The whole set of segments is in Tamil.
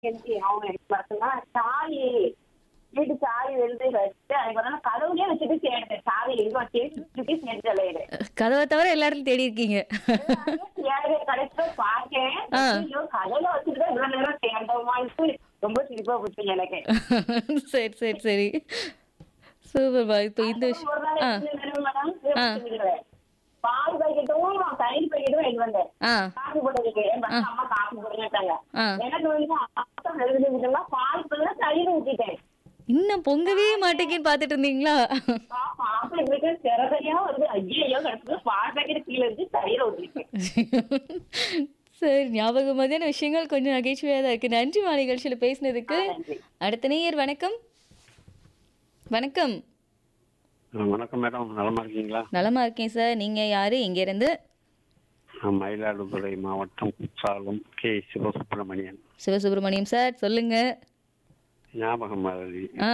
எனக்கு அவங்க எனக்கு பார்த்தோம்னா சாவி வீட்டு சாவி எழுதி வச்சுட்டு அதுக்கப்புறம் கதவுலயே வச்சுட்டு சேர்த்தேன் சாவி எங்க வச்சு சுத்தி சேர்த்து தலையிடு கதவை தவிர எல்லா இடத்துலையும் தேடி இருக்கீங்க ஏழு கடைசியில பார்த்தேன் ஆ. ஐயோ, கதவுல வச்சுட்டு தான் இவ்வளவு நேரம் சேர்ந்தோமான்னு ரொம்ப சிரிப்பா போச்சு எனக்கு சரி சரி சரி சூப்பர்பா இப்போ இந்த விஷயம் ஒரு நாள் ஆ என்ன நடந்தது மேடம்? ஆ. சொல்லிடுறேன். பால் பாக்கெட்டும் தயிர் பாக்கெட்டும் எடுத்து வந்தேன் ஆ காஃபி போட்டதுக்கு என் பசங்க அம்மா காஃபி போடுங்கட்டாங்க ஆ. எனக்கு வந்து அப்புறம் எழுதி விட்டுலாம் பால் பதிலா தயிர் ஊத்திட்டேன் இன்னும் பொங்கவே மாட்டேங்கன்னு பார்த்துட்டு இருந்தீங்களா பாப்பா இப்படி சிறதையா வருது ஐயோ கிடக்குது பால் பாக்கெட் கீழே இருந்து தயிர் ஊத்திட்டேன் சரி ஞாபகம் மாதிரியான விஷயங்கள் கொஞ்சம் நகைச்சுவையாக தான் இருக்கு நன்றி மா நிகழ்ச்சியில் பேசினதுக்கு நன்றி. அடுத்த நேயர் வணக்கம் வணக்கம் ஆ, வணக்கம் மேடம் நலமா இருக்கீங்களா நலமா இருக்கேன் சார் நீங்க யாரு எங்க இருந்து நான் மயிலாடுதுறை மாவட்டம் குற்றாலம் கே சிவசுப்பிரமணியன் சிவசுப்பிரமணியம் சார் சொல்லுங்க ஞாபகம் மாதிரி ஆ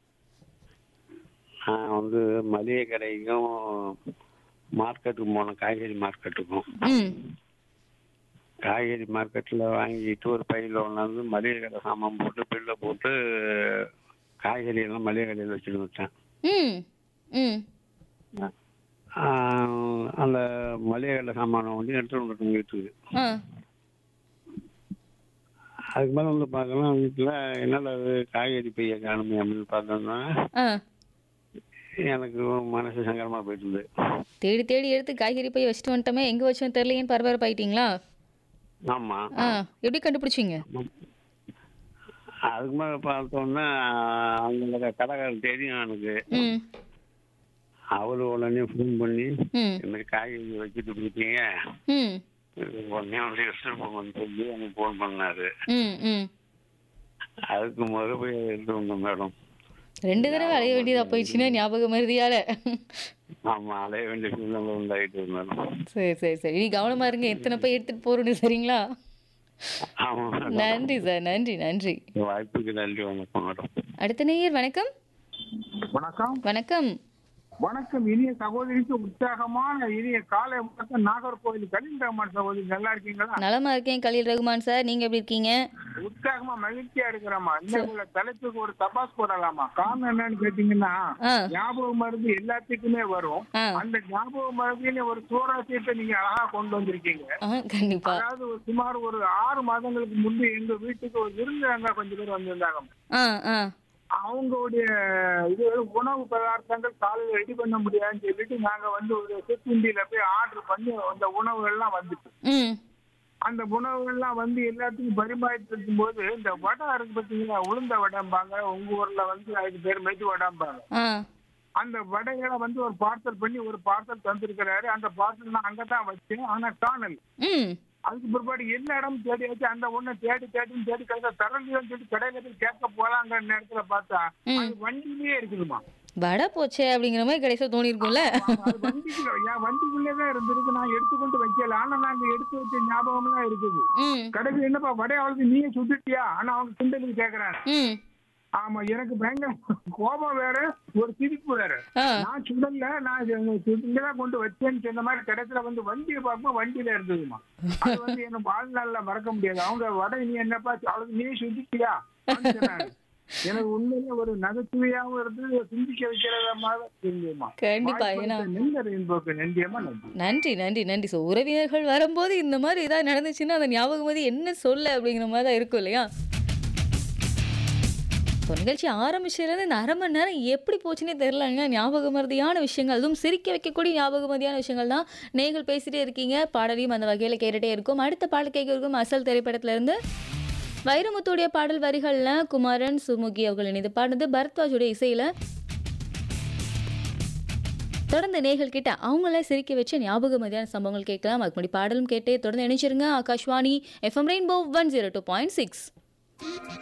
நான் வந்து மளிகை கடைக்கும் மார்க்கெட்டுக்கு போனேன் காய்கறி மார்க்கெட்டுக்கும் ம் காய்கறி மார்க்கெட்டில் வாங்கிட்டு ஒரு பையில் கொண்டாந்து மளிகை கடை சாமான் போட்டு பில்லை போட்டு காய்கறி எல்லாம் மளிகை கடையில் வச்சுட்டு வச்சேன் ம் ம் ஆ, அந்த மளிகை கடை சாமானை வந்து எடுத்துட்டு வந்துட்டேன் வீட்டுக்கு ஆ அதுக்கு மேலே வந்து பார்க்கலாம் வீட்டில் என்னடா இது காய்கறி பைய காணுமே அப்படின்னு பார்த்தோம்னா ஆ எனக்கு மனசு சங்கடமா போயிட்டு இருந்தது தேடி தேடி எடுத்து காய்கறி போய் வச்சுட்டு வந்துட்டோமே எங்கே வச்சோம் தெரியலையேன்னு பரபரப்பாயிட்டீங்களா ஆமா ஆ எப்படி கண்டுபிடிச்சிங்க அதுக்கு மேலே பார்த்தோம்னா அங்கே கடைக்காரர் தெரியும் எனக்கு ம் அவரு உடனே ஃபோன் பண்ணி ம் இந்த மாதிரி காய்கறி வச்சுட்டு போயிட்டீங்க ம் உடனே வந்து எடுத்துட்டு போங்கன்னு சொல்லி எனக்கு ஃபோன் பண்ணாரு ம் ம் அதுக்கு முதல்ல போய் எடுத்து வந்தோம் மேடம் ரெண்டு தடவை அலைய வேண்டியதா போயிடுச்சுன்னா ஞாபகம் மருதியால ஆமா அலைய வேண்டிய சூழ்நிலை உண்டாயிட்டு மேடம் சரி சரி சரி நீ கவனமா இருங்க எத்தனை போய் எடுத்துட்டு போறோன்னு சரிங்களா ஆமா மேடம் நன்றி சார் நன்றி நன்றி வாய்ப்புக்கு நன்றி வணக்கம் மேடம் அடுத்த நேயர் வணக்கம் வணக்கம் வணக்கம் வணக்கம் இனிய சகோதரிக்கு உற்சாகமான இனிய காலை வணக்கம் நாகர்கோவில் கலிந்தரம்மன் சகோதரி நல்லா இருக்கீங்களா நலமா இருக்கேன் கலீல் ரகுமான் சார் நீங்க எப்படி இருக்கீங்க உற்சாகமா மகிழ்ச்சியா இருக்கிறாமா இன்னைக்கு உள்ள தலைப்புக்கு ஒரு தபாஸ் போடலாமா காரணம் என்னன்னு கேட்டீங்கன்னா ஆ ஞாபக மருந்து எல்லாத்துக்குமே வரும் ஆ அந்த ஞாபக மருந்துன்னு ஒரு சுவராசியத்தை நீங்க அழகா கொண்டு வந்திருக்கீங்க ஆ கண்டிப்பா அதாவது ஒரு சுமார் ஒரு ஆறு மாதங்களுக்கு முன்பு எங்க வீட்டுக்கு ஒரு விருந்தாங்க கொஞ்சம் பேர் வந்திருந்தாங்க ஆ ஆ அவங்களுடைய இது உணவு பதார்த்தங்கள் காலையில் ரெடி பண்ண முடியாதுன்னு சொல்லிட்டு நாங்க வந்து ஒரு சிற்றுண்டியில போய் ஆர்டர் பண்ணி அந்த உணவுகள்லாம் வந்துச்சு ம் அந்த உணவுகள்லாம் வந்து எல்லாத்துக்கும் பரிமாறிட்டு இருக்கும்போது இந்த வடை இருக்கு பார்த்தீங்களா உளுந்த வடைம்பாங்க உங்க ஊர்ல வந்து அதுக்கு பேர் மெது வடைம்பாங்க ஆ அந்த வடைகளை வந்து ஒரு பார்சல் பண்ணி ஒரு பார்சல் தந்திருக்கிறாரு அந்த பார்சல் நான் அங்கதான் வச்சேன் ஆனா காணல் ம் அதுக்கு பிற்பாடு எல்லா இடமும் தேடி வச்சு அந்த ஒண்ணு தேடி தேடி தேடி கிடைச்சா தரலையோன்னு சொல்லிட்டு கடையில போய் கேட்க போலாங்கிற நேரத்துல பார்த்தா அது வண்டியிலேயே இருக்குதுமா வடை போச்சே அப்படிங்கிற மாதிரி கடைசியாக தோணி இருக்கும்ல ஆமா, அது வண்டிக்குள்ள என் வண்டிக்குள்ளே தான் இருந்திருக்கு நான் எடுத்துக்கொண்டு வைக்கல ஆனா நாங்க எடுத்து வச்ச ஞாபகம்லாம் இருக்குது ம் கடைசி என்னப்பா வடை அவளுக்கு நீயே சுட்டுட்டியா ஆனா அவங்க கிண்டலுக்கு கேக்குறாங்க ம் ஆமா எனக்கு பயங்கர கோபம் வேற ஒரு சிரிப்பு வேற ஆ நான் சுடல நான் இது இங்கதான் கொண்டு வச்சேன்னு சொன்ன மாதிரி கடைசியில வந்து வண்டியை பார்க்கும்போது வண்டியில இருந்ததுமா அது வந்து என்ன வாழ்நாள்ல மறக்க முடியாது அவங்க வடை நீ என்னப்பா அவளுக்கு நீ சுத்திட்டியா அப்படின்னு சொன்னாங்க. எனக்கு உண்மையிலே ஒரு நகைச்சுவையாவும் இருந்து சிந்திக்க வைக்கிறத மாதிரி இருந்ததுமா கண்டிப்பா ஏன்னா நெல்லர் என்போக்கு நன்றியமா நன்றி நன்றி நன்றி நன்றி ஸோ உறவினர்கள் வரும்போது இந்த மாதிரி ஏதாவது நடந்துச்சுன்னா அந்த ஞாபகம் வந்து என்ன சொல்ல அப்படிங்கிற மாதிரி தான் இருக்கும் இல்லையா இப்போ நிகழ்ச்சி ஆரம்பிச்சதுலேருந்து இந்த அரை மணி நேரம் எப்படி போச்சுன்னே தெரிலங்க ஞாபக மருதியான விஷயங்கள் அதுவும் சிரிக்க வைக்கக்கூடிய ஞாபக மருதியான விஷயங்கள் தான் நீங்கள் பேசிட்டே இருக்கீங்க பாடலையும் அந்த வகையில் கேட்டுட்டே இருக்கும் அடுத்த பாடல் கேட்க இருக்கும் அசல் திரைப்படத்திலேருந்து வைரமுத்துடைய பாடல் வரிகளில் குமாரன் சுமுகி அவர்கள் இணைந்து பாடுனது பரத்வாஜுடைய இசையில் தொடர்ந்து நேர்கள் கிட்ட அவங்கள சிரிக்க வச்சு ஞாபக மதியான சம்பவங்கள் கேட்கலாம் அதுக்கு முன்னாடி பாடலும் கேட்டே தொடர்ந்து இணைச்சிருங்க Akashvani FM rainbow one zero two point six